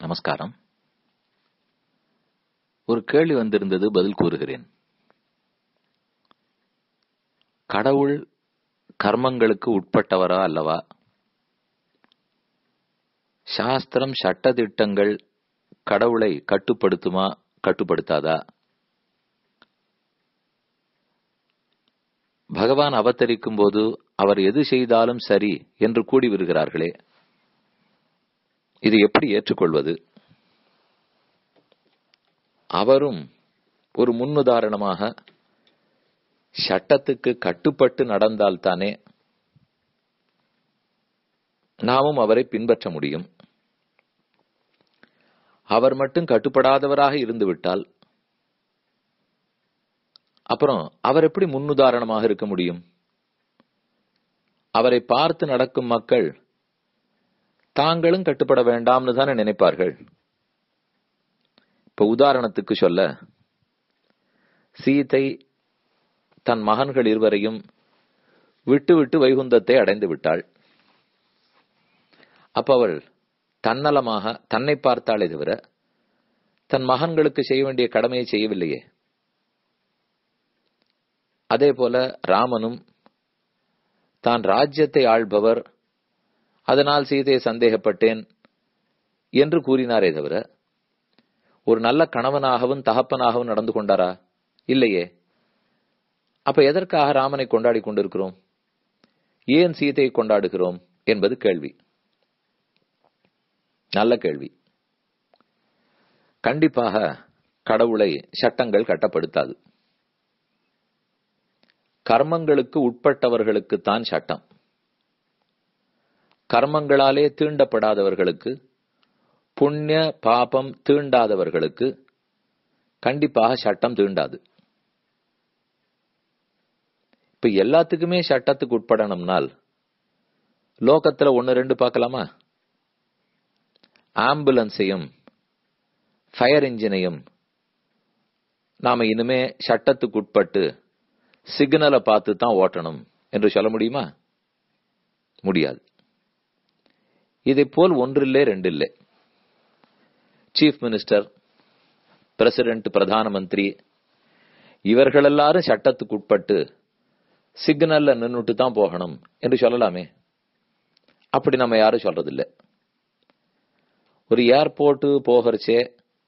நமஸ்காரம் ஒரு கேள்வி வந்திருந்தது பதில் கூறுகிறேன் கடவுள் கர்மங்களுக்கு உட்பட்டவரா அல்லவா சாஸ்திரம் சட்ட திட்டங்கள் கடவுளை கட்டுப்படுத்துமா கட்டுப்படுத்தாதா பகவான் அவதரிக்கும் போது அவர் எது செய்தாலும் சரி என்று கூடி வருகிறார்களே இது எப்படி ஏற்றுக்கொள்வது அவரும் ஒரு முன்னுதாரணமாக சட்டத்துக்கு கட்டுப்பட்டு நடந்தால்தானே நாமும் அவரை பின்பற்ற முடியும் அவர் மட்டும் கட்டுப்படாதவராக இருந்துவிட்டால் அப்புறம் அவர் எப்படி முன்னுதாரணமாக இருக்க முடியும் அவரை பார்த்து நடக்கும் மக்கள் தாங்களும் கட்டுப்பட வேண்டாம்னு தானே நினைப்பார்கள் இப்ப உதாரணத்துக்கு சொல்ல சீதை தன் மகன்கள் இருவரையும் விட்டு விட்டு வைகுந்தத்தை அடைந்து விட்டாள் அப்ப அவள் தன்னலமாக தன்னை பார்த்தாலே தவிர தன் மகன்களுக்கு செய்ய வேண்டிய கடமையை செய்யவில்லையே அதே போல ராமனும் தான் ராஜ்யத்தை ஆள்பவர் அதனால் சீதையை சந்தேகப்பட்டேன் என்று கூறினாரே தவிர ஒரு நல்ல கணவனாகவும் தகப்பனாகவும் நடந்து கொண்டாரா இல்லையே அப்ப எதற்காக ராமனை கொண்டாடி கொண்டிருக்கிறோம் ஏன் சீதையை கொண்டாடுகிறோம் என்பது கேள்வி நல்ல கேள்வி கண்டிப்பாக கடவுளை சட்டங்கள் கட்டப்படுத்தாது கர்மங்களுக்கு உட்பட்டவர்களுக்குத்தான் சட்டம் கர்மங்களாலே தீண்டப்படாதவர்களுக்கு புண்ணிய பாபம் தீண்டாதவர்களுக்கு கண்டிப்பாக சட்டம் தீண்டாது இப்ப எல்லாத்துக்குமே சட்டத்துக்கு உட்படணும்னால் லோகத்துல ஒன்னு ரெண்டு பார்க்கலாமா ஆம்புலன்ஸையும் ஃபயர் இன்ஜினையும் நாம இனிமே சட்டத்துக்கு உட்பட்டு சிக்னலை பார்த்து தான் ஓட்டணும் என்று சொல்ல முடியுமா முடியாது இதை போல் ஒன்றில்லை ரெண்டில்லை சீஃப் மினிஸ்டர் பிரசிடென்ட் பிரதான மந்திரி இவர்கள் எல்லாரும் சட்டத்துக்கு உட்பட்டு சிக்னல்ல நின்றுட்டு தான் போகணும் என்று சொல்லலாமே அப்படி நம்ம யாரும் சொல்றதில்லை ஒரு ஏர்போர்ட் போகிறச்சே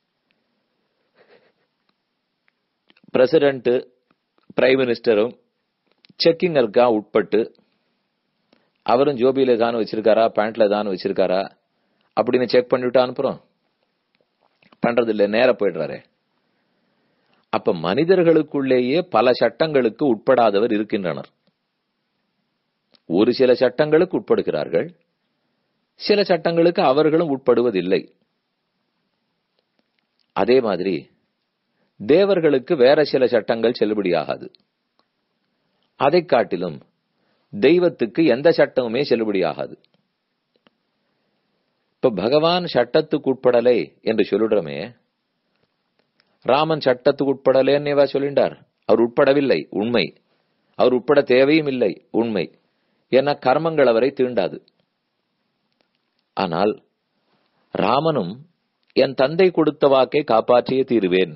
பிரசிடென்ட் பிரைம் மினிஸ்டரும் செக்கிங்கருக்கா உட்பட்டு அவரும் ஜோபியில தான் வச்சிருக்காரா பேண்ட்ல தான் வச்சிருக்காரா அப்படின்னு செக் பண்ணிவிட்டு அனுப்புறோம் பண்றது இல்ல நேர போயிடுறாரு அப்ப மனிதர்களுக்குள்ளேயே பல சட்டங்களுக்கு உட்படாதவர் இருக்கின்றனர் ஒரு சில சட்டங்களுக்கு உட்படுகிறார்கள் சில சட்டங்களுக்கு அவர்களும் உட்படுவதில்லை அதே மாதிரி தேவர்களுக்கு வேற சில சட்டங்கள் செல்லுபடியாகாது அதை காட்டிலும் தெய்வத்துக்கு எந்த சட்டமுமே செல்லுபடியாகாது இப்ப பகவான் சட்டத்துக்கு உட்படலை என்று சொல்லிடுறோமே ராமன் சட்டத்துக்கு உட்படலேன்னு சொல்லிண்டார் அவர் உட்படவில்லை உண்மை அவர் உட்பட தேவையும் இல்லை உண்மை என கர்மங்கள் அவரை தீண்டாது ஆனால் ராமனும் என் தந்தை கொடுத்த வாக்கை காப்பாற்றியே தீருவேன்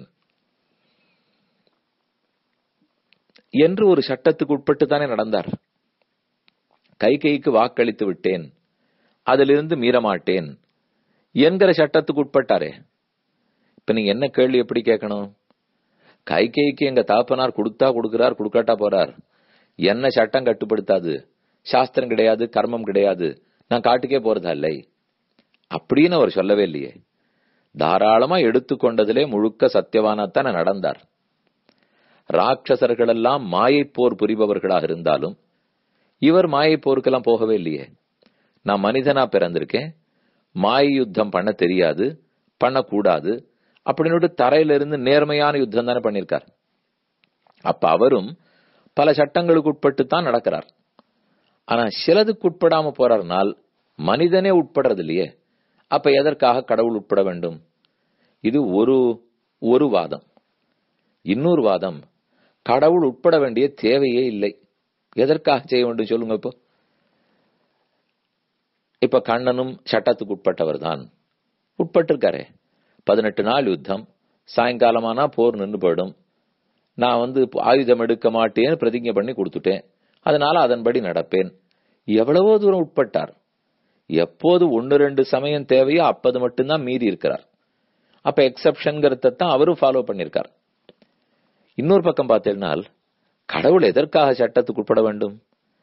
என்று ஒரு சட்டத்துக்கு உட்பட்டு தானே நடந்தார் கைகைக்கு வாக்களித்து விட்டேன் அதிலிருந்து மீறமாட்டேன் என்கிற சட்டத்துக்கு உட்பட்டாரே இப்ப நீங்க என்ன கேள்வி எப்படி கேட்கணும் கைகைக்கு எங்க தாப்பனார் கொடுத்தா கொடுக்கிறார் கொடுக்காட்டா போறார் என்ன சட்டம் கட்டுப்படுத்தாது சாஸ்திரம் கிடையாது கர்மம் கிடையாது நான் காட்டுக்கே போறதா இல்லை அப்படின்னு அவர் சொல்லவே இல்லையே தாராளமா எடுத்துக்கொண்டதிலே முழுக்க சத்தியவானத்தான நடந்தார் ராட்சசர்கள் எல்லாம் மாயை போர் புரிபவர்களாக இருந்தாலும் இவர் மாயை போருக்கெல்லாம் போகவே இல்லையே நான் மனிதனா பிறந்திருக்கேன் மாய யுத்தம் பண்ண தெரியாது பண்ணக்கூடாது அப்படின்னு தரையிலிருந்து நேர்மையான யுத்தம் தானே பண்ணிருக்கார் அப்ப அவரும் பல சட்டங்களுக்கு உட்பட்டு தான் நடக்கிறார் ஆனா சிலதுக்கு உட்படாம போறார்னால் மனிதனே உட்படுறது இல்லையே அப்ப எதற்காக கடவுள் உட்பட வேண்டும் இது ஒரு ஒரு வாதம் இன்னொரு வாதம் கடவுள் உட்பட வேண்டிய தேவையே இல்லை எதற்காக செய்ய வேண்டும் சொல்லுங்க இப்போ இப்ப கண்ணனும் சட்டத்துக்கு உட்பட்டவர் தான் உட்பட்டிருக்காரே பதினெட்டு நாள் யுத்தம் சாயங்காலமானா போர் நின்று போயிடும் நான் வந்து ஆயுதம் எடுக்க மாட்டேன்னு பிரதிஜை பண்ணி கொடுத்துட்டேன் அதனால அதன்படி நடப்பேன் எவ்வளவோ தூரம் உட்பட்டார் எப்போது ஒன்னு ரெண்டு சமயம் தேவையோ அப்பது மட்டும்தான் மீறி இருக்கிறார் அப்ப எக்ஸப்ஷன்கிறத தான் அவரும் ஃபாலோ பண்ணிருக்கார் இன்னொரு பக்கம் பார்த்தேன்னால் கடவுள் எதற்காக சட்டத்துக்கு உட்பட வேண்டும்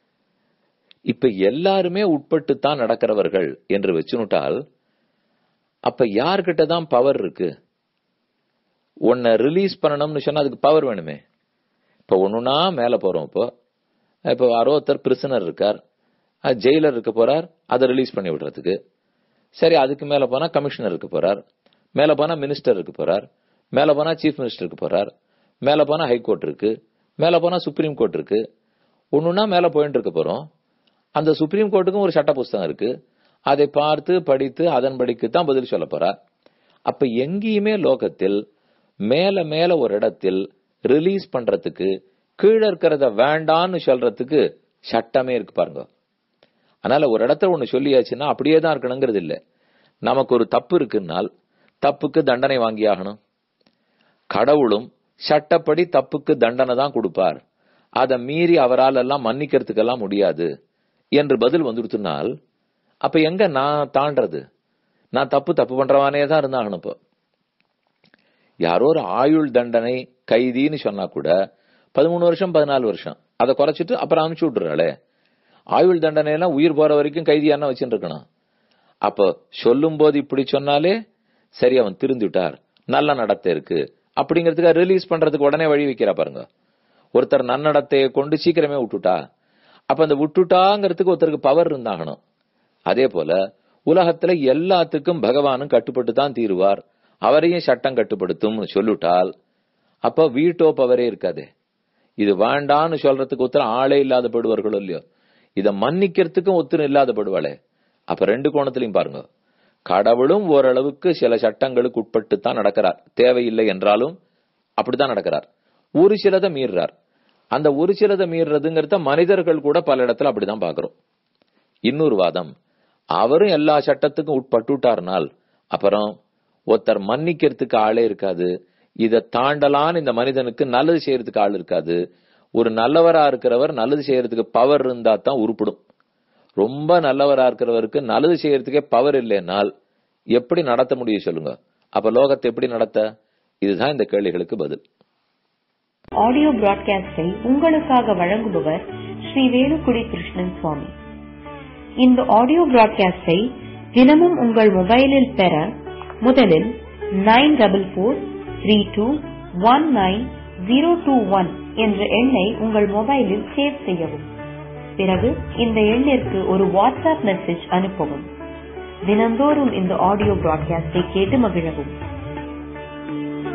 இப்ப எல்லாருமே உட்பட்டு தான் நடக்கிறவர்கள் என்று வச்சுனுட்டால் அப்ப யார்கிட்ட தான் பவர் இருக்கு உன்னை ரிலீஸ் பண்ணணும்னு சொன்னா அதுக்கு பவர் வேணுமே இப்ப ஒண்ணுனா மேல போறோம் இப்போ இப்போ யாரோ ஒருத்தர் பிரிசனர் இருக்கார் ஜெயிலர் இருக்க போறார் அதை ரிலீஸ் பண்ணி விடுறதுக்கு சரி அதுக்கு மேல போனா கமிஷனர் இருக்க போறார் மேல போனா மினிஸ்டர் இருக்க போறார் மேல போனா சீஃப் மினிஸ்டர் இருக்க போறார் மேல போனா ஹைகோர்ட் இருக்கு மேல போனா சுப்ரீம் கோர்ட் இருக்கு ஒண்ணுன்னா மேல போயிட்டு இருக்க போறோம் அந்த சுப்ரீம் கோர்ட்டுக்கும் ஒரு சட்ட புஸ்தகம் இருக்கு அதை பார்த்து படித்து அதன்படிக்கு தான் பதில் சொல்ல போறார் அப்ப எங்கேயுமே லோகத்தில் மேல மேல ஒரு இடத்தில் ரிலீஸ் பண்றதுக்கு கீழே இருக்கிறத வேண்டான்னு சொல்றதுக்கு சட்டமே இருக்கு பாருங்க அதனால ஒரு இடத்துல ஒண்ணு சொல்லியாச்சுன்னா அப்படியே தான் இருக்கணுங்கிறது இல்ல நமக்கு ஒரு தப்பு இருக்குன்னால் தப்புக்கு தண்டனை வாங்கி ஆகணும் கடவுளும் சட்டப்படி தப்புக்கு தண்டனை தான் கொடுப்பார் அதை மீறி அவரால் எல்லாம் மன்னிக்கிறதுக்கெல்லாம் முடியாது என்று பதில் வந்துடுத்துனால் அப்ப எங்க நான் தாண்டறது நான் தப்பு தப்பு பண்றவானே தான் இருந்தாகணும் இப்போ யாரோ ஒரு ஆயுள் தண்டனை கைதின்னு சொன்னா கூட பதிமூணு வருஷம் பதினாலு வருஷம் அதை குறைச்சிட்டு அப்புறம் அனுப்பிச்சு விட்டுறாளே ஆயுள் தண்டனை எல்லாம் உயிர் போற வரைக்கும் கைதியான வச்சுட்டு இருக்கணும் அப்போ சொல்லும் போது இப்படி சொன்னாலே சரி அவன் திருந்துட்டார் நல்ல நடத்தை இருக்கு அப்படிங்கிறதுக்காக ரிலீஸ் பண்றதுக்கு உடனே வழி வைக்கிறா பாருங்க ஒருத்தர் நன்னடத்தையை கொண்டு சீக்கிரமே விட்டுட்டா அப்ப அந்த விட்டுட்டாங்கிறதுக்கு ஒருத்தருக்கு பவர் இருந்தாகணும் அதே போல உலகத்துல எல்லாத்துக்கும் பகவானும் கட்டுப்பட்டு தான் தீருவார் அவரையும் சட்டம் கட்டுப்படுத்தும் சொல்லிட்டால் அப்ப வீட்டோ பவரே இருக்காதே இது வேண்டான்னு சொல்றதுக்கு ஒருத்தர் ஆளே இல்லாத படுவார்களோ இல்லையோ இத மன்னிக்கிறதுக்கும் ஒத்துரும் இல்லாத படுவாளே அப்ப ரெண்டு கோணத்திலையும் பாருங்க கடவுளும் ஓரளவுக்கு சில சட்டங்களுக்கு உட்பட்டு தான் நடக்கிறார் தேவையில்லை என்றாலும் அப்படித்தான் நடக்கிறார் ஒரு சிலதை மீறுறார் அந்த ஒரு சிலதை மீறுறதுங்கிறத மனிதர்கள் கூட பல இடத்துல அப்படிதான் பாக்குறோம் இன்னொரு வாதம் அவரும் எல்லா சட்டத்துக்கும் உட்பட்டுட்டார்னால் அப்புறம் ஒருத்தர் மன்னிக்கிறதுக்கு ஆளே இருக்காது இதை தாண்டலான்னு இந்த மனிதனுக்கு நல்லது செய்யறதுக்கு ஆள் இருக்காது ஒரு நல்லவரா இருக்கிறவர் நல்லது செய்யறதுக்கு பவர் இருந்தா தான் உருப்பிடும் ரொம்ப நல்லவரா இருக்கிறவருக்கு நல்லது செய்யறதுக்கே பவர் இல்லைனால் எப்படி நடத்த முடியும் சொல்லுங்க அப்ப லோகத்தை எப்படி நடத்த இதுதான் இந்த கேள்விகளுக்கு பதில் ஆடியோ பிராட்காஸ்டை உங்களுக்காக வழங்குபவர் ஸ்ரீ வேலுக்குடி கிருஷ்ணன் சுவாமி இந்த ஆடியோ பிராட்காஸ்டை தினமும் உங்கள் மொபைலில் பெற முதலில் nine double four three two one nine zero two one என்ற எண்ணை உங்கள் மொபைலில் சேவ் செய்யவும் பிறகு இந்த எண்ணிற்கு ஒரு வாட்ஸ்அப் மெசேஜ் அனுப்பவும் தினந்தோறும் இந்த ஆடியோ பிராட்காஸ்டை கேட்டு மகிழவும்